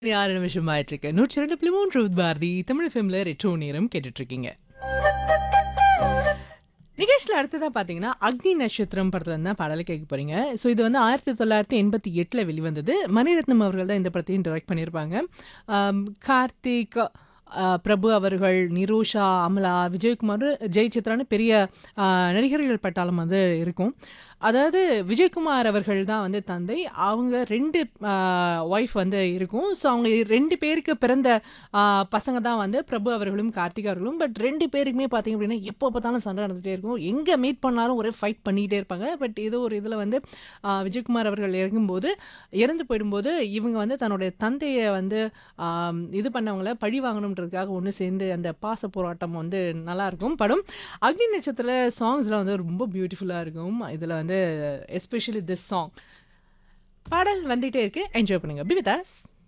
ஆறு நிமிஷம் ஆயிட்டு இருக்கு நூற்றி ரெண்டு புள்ளி மூன்று பாரதி தமிழ் ஃபிலிம்ல ரெட்ரோ நேரம் கேட்டுட்டு இருக்கீங்க நிகழ்ச்சியில் அடுத்ததாக பார்த்தீங்கன்னா அக்னி நட்சத்திரம் படத்துல இருந்து தான் பாடலை கேட்க போறீங்க ஸோ இது வந்து ஆயிரத்தி தொள்ளாயிரத்தி எண்பத்தி எட்டில் வெளிவந்தது மணிரத்னம் அவர்கள் தான் இந்த படத்தையும் டைரக்ட் பண்ணியிருப்பாங்க ஆம், கார்த்திக் ஆ, பிரபு அவர்கள் நிரூஷா அமலா விஜயகுமார் ஜெய் சித்ரான்னு பெரிய ஆ, நடிகர்கள் பட்டாளம் வந்து இருக்கும் அதாவது விஜயகுமார் அவர்கள் தான் வந்து தந்தை அவங்க ரெண்டு ஒய்ஃப் வந்து இருக்கும் ஸோ அவங்க ரெண்டு பேருக்கு பிறந்த ஆ, பசங்க தான் வந்து பிரபு அவர்களும் கார்த்திக் அவர்களும் பட் ரெண்டு பேருக்குமே பார்த்தீங்க அப்படின்னா எப்போ பார்த்தாலும் சண்டை நடந்துகிட்டே இருக்கும் எங்கே மீட் பண்ணாலும் ஒரே ஃபைட் பண்ணிகிட்டே இருப்பாங்க பட் ஏதோ ஒரு இதில் வந்து ஆ, விஜயகுமார் அவர்கள் இறங்கும்போது இறந்து போயிடும்போது இவங்க வந்து தன்னுடைய தந்தையை வந்து ஆம், இது பண்ணவங்கள பழி வாங்கணுன்றதுக்காக ஒன்று சேர்ந்து அந்த பாச போராட்டம் வந்து நல்லா இருக்கும் படம் அக்னி நட்சத்திர சாங்ஸ்லாம் வந்து ரொம்ப பியூட்டிஃபுல்லாக இருக்கும் இதில் வந்து எஸ்பெஷலி திஸ் சாங் பாடல் வந்துகிட்டே இருக்கு என்ஜாய் பண்ணுங்க பி வித் us